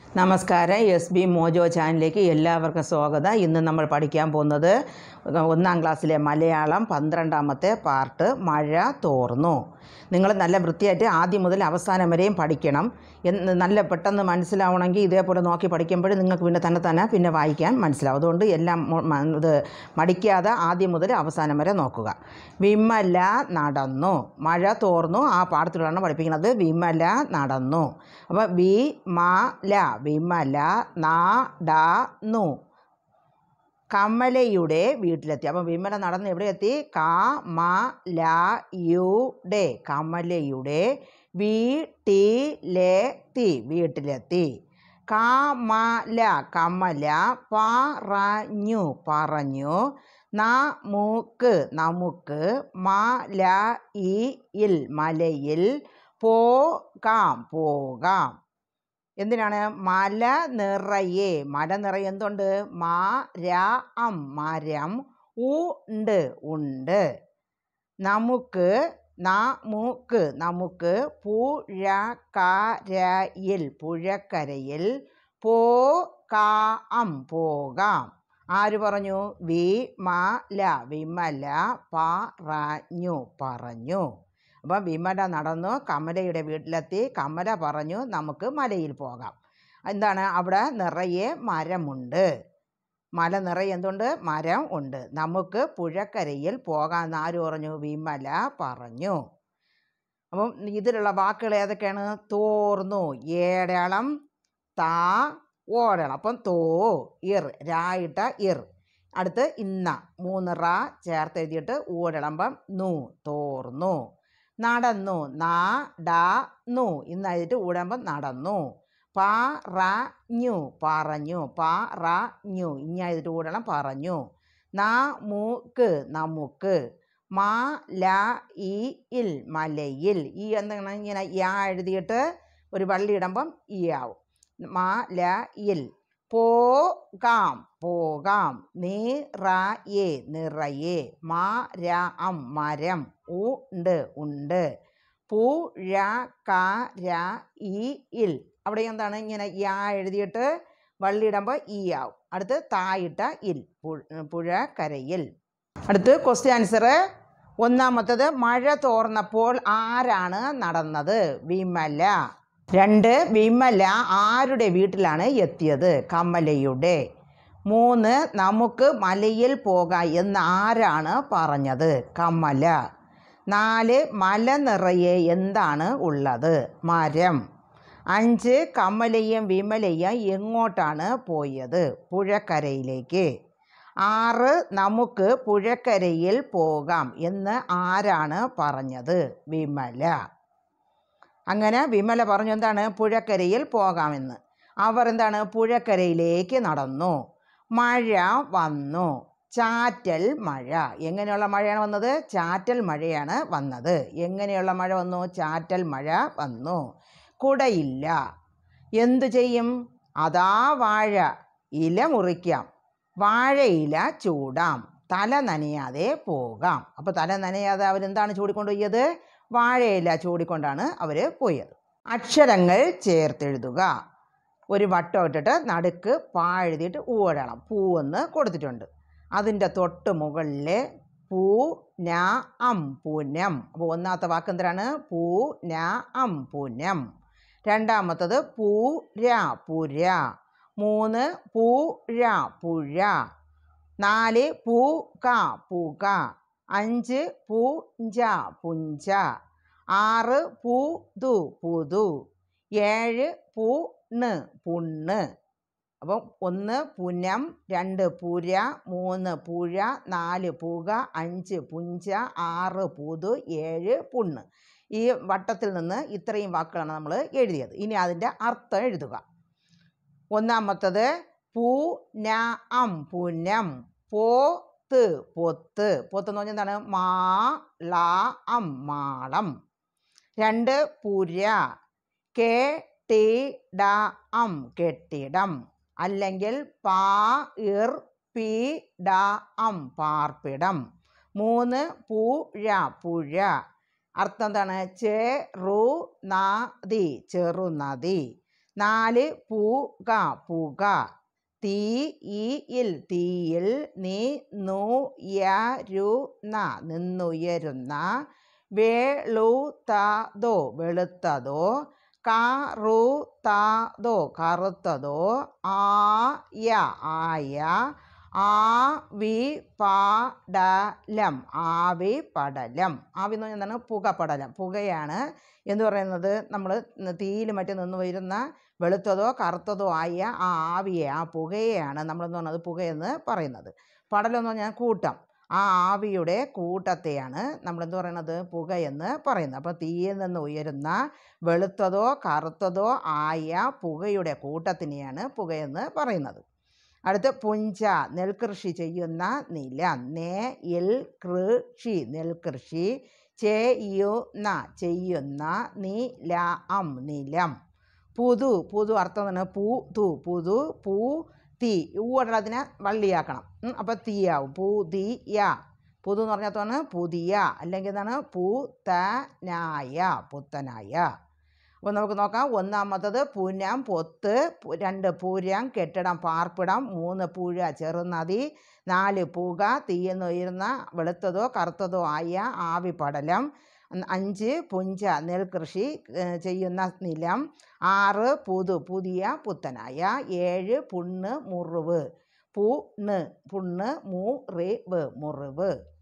നമസ്കാരം S B mojo ചാനലിലേക്ക് എല്ലാവർക്കും സ്വാഗതം ഇന്ന് നമ്മൾ പഠിക്കാൻ പോകുന്നത് ഒന്നാം ക്ലാസ്സിലെ മലയാളം പന്ത്രണ്ടാമത്തെ പാർട്ട് മഴ തോർന്നു നിങ്ങൾ നല്ല വൃത്തിയായിട്ട് ആദ്യം മുതൽ അവസാനം വരെയും പഠിക്കണം എന്ന് നല്ല പെട്ടെന്ന് മനസ്സിലാവണമെങ്കിൽ ഇതേപോലെ നോക്കി പഠിക്കുമ്പോൾ നിങ്ങൾക്ക് പിന്നെ തന്നെ തന്നെ പിന്നെ വായിക്കാൻ മനസ്സിലാവും അതുകൊണ്ട് എല്ലാം മു- മ- ഇത് മടിക്കാതെ ആദ്യം മുതൽ അവസാനം വരെ നോക്കുക വിമല നടന്നു മഴ തോർന്നു ആ പാഠത്തിലാണ് പഠിപ്പിക്കുന്നത് വിമല നടന്നു അപ്പോൾ വി മല വിമല നടന്നു കമലയുടെ വീട്ടിലെത്തി അപ്പം വിമല നടന്ന് എവിടെ എത്തി കമലയുടെ കമലയുടെ വീട്ടിലെത്തി വീട്ടിലെത്തി കമല കമല പറഞ്ഞു പറഞ്ഞു നമുക്ക് നമുക്ക് മലയിൽ മലയിൽ പോകാം പോകാം എന്തിനാണ് മല നിറയെ മല നിറയെ എന്തുണ്ട് മരം മരം ഉണ്ട് ഉണ്ട് നമുക്ക് നമുക്ക് നമുക്ക് പുഴക്കരയിൽ പുഴക്കരയിൽ പോകാം പോകാം ആര് പറഞ്ഞു വിമല വിമല പറഞ്ഞു പറഞ്ഞു അപ്പം വിമല നടന്നു കമലയുടെ വീട്ടിലെത്തി കമല പറഞ്ഞു നമുക്ക് മലയിൽ പോകാം എന്താണ് അവിടെ നിറയെ മരമുണ്ട് മല നിറയെ എന്തുണ്ട് മരം ഉണ്ട് നമുക്ക് പുഴക്കരയിൽ പോകാമെന്ന് ആര് പറഞ്ഞു വിമല പറഞ്ഞു അപ്പം ഇതിലുള്ള വാക്കുകൾ ഏതൊക്കെയാണ് തോർന്നു ഏടളം താ ഓടളം അപ്പം തോ ഇർ രായിട്ട ഇർ അടുത്ത് ഇന്ന മൂന്ന് റ ചേർത്ത് എഴുതിയിട്ട് ഊടളമ്പം നു തോർന്നു നടന്നു നടന്നു ഇന്ന് എഴുതിയിട്ട് ഊടമ്പം നടന്നു പറഞ്ഞു പറഞ്ഞു പറഞ്ഞു ഇഞ്ഞ എഴുതിയിട്ട് ഊടണം പറഞ്ഞു നമുക്ക് നമുക്ക് മലയിൽ മലയിൽ ഈ എന്താണ് ഇങ്ങനെ യാ എഴുതിയിട്ട് ഒരു വള്ളി ഇടുമ്പം ഈ ആവും മലയിൽ പോകാം പോകാം നിറയെ നിറയെ മരം മരം ഉണ്ട് ഉണ്ട് പുഴക്കരയിൽ അവിടെ എന്താണ് ഇങ്ങനെ യാ എഴുതിയിട്ട് വള്ളിയിടുമ്പോൾ ഈ ആവും അടുത്ത് തായിട്ട ഇൽ പു- പുഴക്കരയിൽ അടുത്ത് ക്വസ്റ്റ്യൻ ആൻസർ ഒന്നാമത്തത് മഴ തോർന്നപ്പോൾ ആരാണ് നടന്നത് വിമല രണ്ട് വിമല ആരുടെ വീട്ടിലാണ് എത്തിയത് കമലയുടെ മൂന്ന് നമുക്ക് മലയിൽ പോകാം എന്ന് ആരാണ് പറഞ്ഞത് കമല നാല് മല നിറയെ എന്താണ് ഉള്ളത് മരം അഞ്ച് കമലയും വിമലയും എങ്ങോട്ടാണ് പോയത് പുഴക്കരയിലേക്ക് ആറ് നമുക്ക് പുഴക്കരയിൽ പോകാം എന്ന് ആരാണ് പറഞ്ഞത് വിമല അങ്ങനെ വിമല പറഞ്ഞു എന്താണ് പുഴക്കരയിൽ പോകാമെന്ന് അവർ എന്താണ് പുഴക്കരയിലേക്ക് നടന്നു മഴ വന്നു ചാറ്റൽ മഴ എങ്ങനെയുള്ള മഴയാണ് വന്നത് ചാറ്റൽ മഴയാണ് വന്നത് എങ്ങനെയുള്ള മഴ വന്നു ചാറ്റൽ മഴ വന്നു കുടയില്ല എന്തു ചെയ്യും അതാ വാഴ ഇല മുറിക്കാം വാഴയില ചൂടാം തല നനയാതെ പോകാം അപ്പോൾ തല നനയാതെ അവരെന്താണ് ചൂടിക്കൊണ്ടുപോയത് വാഴയില ചൂടിക്കൊണ്ടാണ് അവർ പോയത് അക്ഷരങ്ങൾ ചേർത്തെഴുതുക ഒരു വട്ടം ഇട്ടിട്ട് നടുക്ക് പാ എഴുതിയിട്ട് ഊഴണം പൂവെന്ന് കൊടുത്തിട്ടുണ്ട് അതിൻ്റെ തൊട്ട് മുകളിലെ പൂ ന അം പുനം അപ്പോൾ ഒന്നാമത്തെ വാക്ക് എന്തിനാണ് പൂ ന അം പുനം രണ്ടാമത്തത് പൂര പുര മൂന്ന് പൂഴ പുഴ നാല് പൂക പുക അഞ്ച് പൂഞ്ച പുഞ്ച ആറ് പൂതു പുതു ഏഴ് പൂണ് പുണ്ണ് അപ്പം ഒന്ന് പുനം രണ്ട് പുര മൂന്ന് പുഴ നാല് പുക അഞ്ച് പുഞ്ച ആറ് പുതു ഏഴ് പുണ്ണ് ഈ വട്ടത്തിൽ നിന്ന് ഇത്രയും വാക്കുകളാണ് നമ്മൾ എഴുതിയത് ഇനി അതിൻ്റെ അർത്ഥം എഴുതുക ഒന്നാമത്തത് പൂ ന അം പുനം പോത്ത് പൊത്ത് പോത്ത് എന്ന് പറഞ്ഞാൽ എന്താണ് മാ ള അം മാളം രണ്ട് പുര കെ ടി ഡ അം കെട്ടിടം അല്ലെങ്കിൽ പാ ഇർ പി ഡ അം പാർപ്പിടം മൂന്ന് പുഴ പുഴ അർത്ഥം എന്താണ് ചെറു നദി ചെറുനദി നാല് പുക പുക തീ ഈ ഇൽ തീയിൽ നീ നു യരുന്ന നിന്നുയരുന്ന വെളുത്തതോ വെളുത്തതോ കറുത്തതോ കറുത്തതോ ആയ ആയ ആവി പടലം ആവി പടലം ആവി എന്ന് പറഞ്ഞാൽ എന്താണ് പുകപടലം പുകയാണ് എന്ന് പറയുന്നത് നമ്മൾ തീയിൽ മറ്റും നിന്ന് വരുന്ന വെളുത്തതോ കറുത്തതോ ആയ ആ ആവിയെ ആ പുകയെയാണ് നമ്മളെന്ന് പറഞ്ഞത് പുകയെന്ന് പറയുന്നത് പടലം എന്ന് പറഞ്ഞാൽ കൂട്ടം ആ ആവിയുടെ കൂട്ടത്തെയാണ് നമ്മളെന്ത് പറയണത് പുകയെന്ന് പറയുന്നത് അപ്പോൾ തീയിൽ നിന്ന് ഉയരുന്ന വെളുത്തതോ കറുത്തതോ ആയ പുകയുടെ കൂട്ടത്തിനെയാണ് പുകയെന്ന് പറയുന്നത് അടുത്ത് പുഞ്ച നെൽകൃഷി ചെയ്യുന്ന നിലം നേ ഇൽ കൃഷി നെൽകൃഷി ചെയ്യുന്ന ചെയ്യുന്ന നിലം നിലം പുതു പുതു അർത്ഥം തന്നെ പൂ തു പുതു പൂ തീ ഊടതിനെ വള്ളിയാക്കണം അപ്പോൾ തീയാവും പുതിയ പുതു എന്ന് പറഞ്ഞാൽ പുതിയ അല്ലെങ്കിൽ എന്താണ് പുത്തനായ പുത്തനായ അപ്പോൾ നമുക്ക് നോക്കാം ഒന്നാമത്തത് പുനം പൊത്ത് പു- രണ്ട് പുരം കെട്ടിടം പാർപ്പിടം മൂന്ന് പുഴ ചെറുനദി നാല് പുക തീയെന്ന് ഉയരുന്ന വെളുത്തതോ കറുത്തതോ ആയ ആവി പടലം അൻ- അഞ്ച് പുഞ്ച നെൽകൃഷി ഏഹ്, ചെയ്യുന്ന നിലം ആറ് പുതു പുതിയ പുത്തനായ ഏഴ് പുണ്ണ് മുറിവ് പുണ്ണ് പുണ്ണ് മുറിവ് മുറിവ്